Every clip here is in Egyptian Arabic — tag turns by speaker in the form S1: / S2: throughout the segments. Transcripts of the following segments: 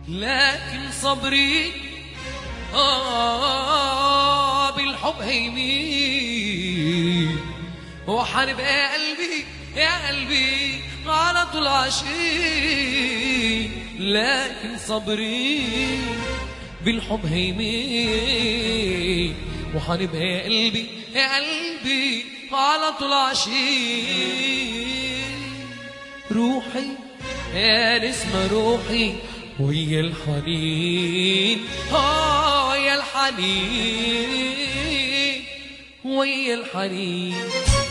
S1: لكن صبري آه بالحب هيمين وحارب يا قلبي يا قلبي على طول عشيق لكن صبري بالحب هيمين وحارب يا قلبي يا قلبي على طول عشيق روحي يا نسمة روحي ويا الحنين آه يا الحنين ويا الحنين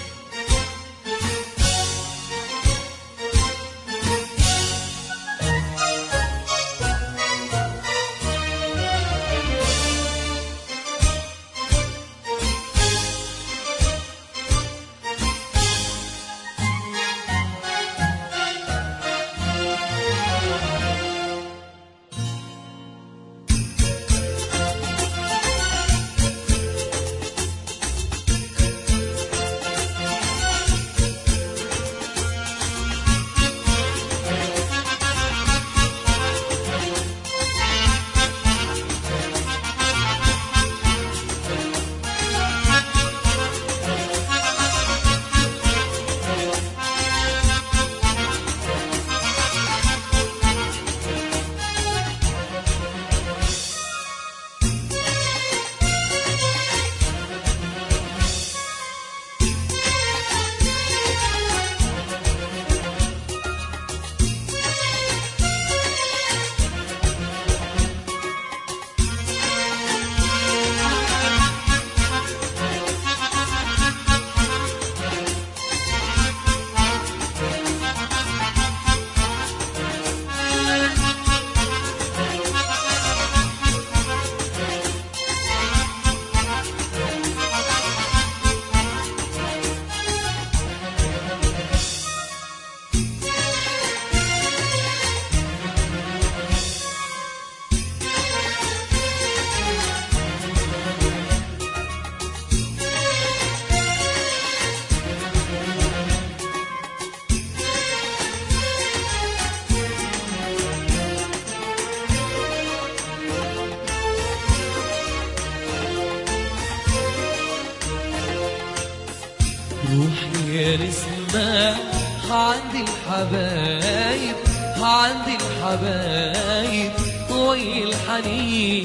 S1: روحي يا نسمة عندي الحبايب عندي الحبايب ويا الحنين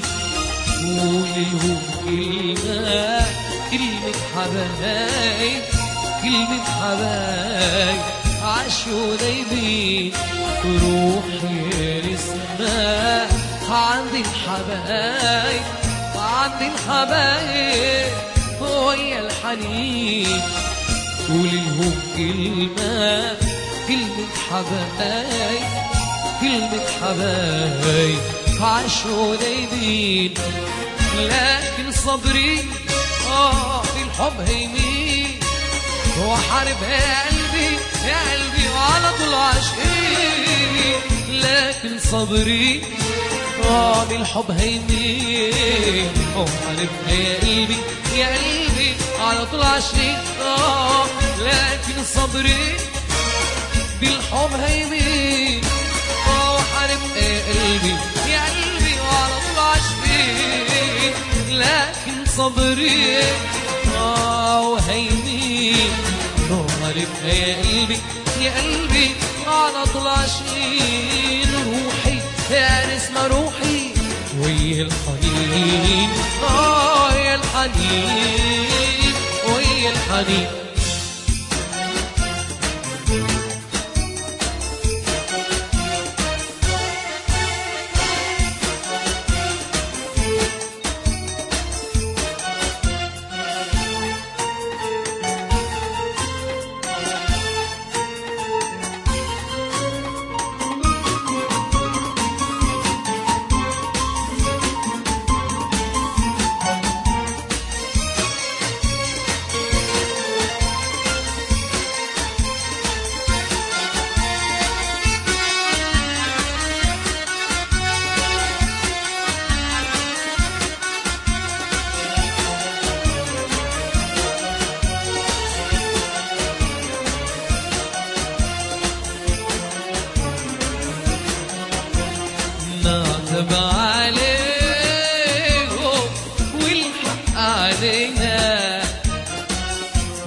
S1: قوليهم كلمة كلمة حبايب كلمة حبايب عاشوا دايبين روحي يا نسمة عندي الحبايب عندي الحبايب ويا الحنين قولي لهم كلمة كلمة حبايب كلمة حبايب عاشوا دايبين لكن صبري اه الحب هيمين وحارب يا قلبي يا قلبي وعلى طول عاشقين لكن صبري اه بالحب هيمين وحارب يا قلبي يا قلبي على طول عاشقين اه لكن صبري بالحب هيمين اه وحارب يا قلبي يا قلبي وعلى طول عاشقين لكن صبري اه وهيمين وحارب يا قلبي يا قلبي على طول عاشقين روحي يا نسمة روحي ويا الحنين اه يا الحنين ويا الحنين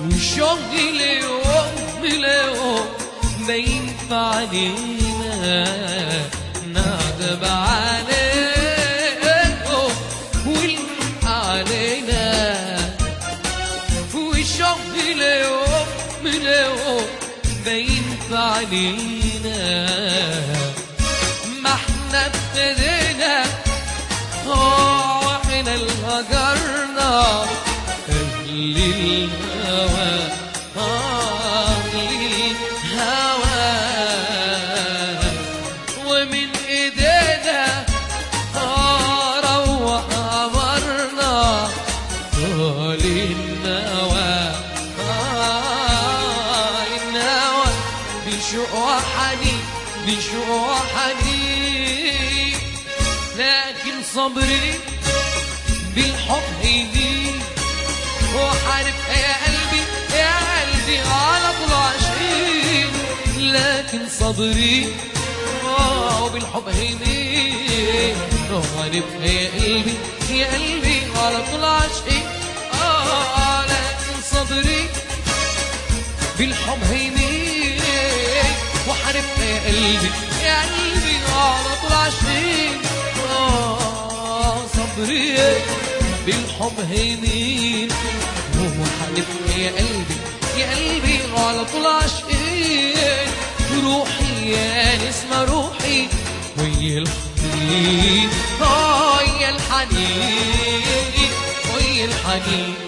S1: والشوق ليوم ليوم باين في علينا نعتب عليكم والحق علينا والشوق ليوم ليوم باين في علينا ما احنا ابتدينا اه واحنا الهجرنا اهل الهوى اهل الهوى ومن ايدينا اه روح عبرنا طال النوى طال النوى بشوق وحنين بشوق وحنين لكن صبري بالحب يزيد وحارب يا قلبي يا قلبي على طول عشقين لكن صبري آه وبالحب هيمين وحارب يا قلبي يا قلبي على طول عشقين آه لكن صبري بالحب هيمين وحارب يا قلبي يا قلبي على طول عشقين آه صبري بالحب هيمين وحارب يا قلبي يا قلبي على طول عشقين روحي يا نسمة روحي ويا الحنين آه يا الحنين ويا الحنين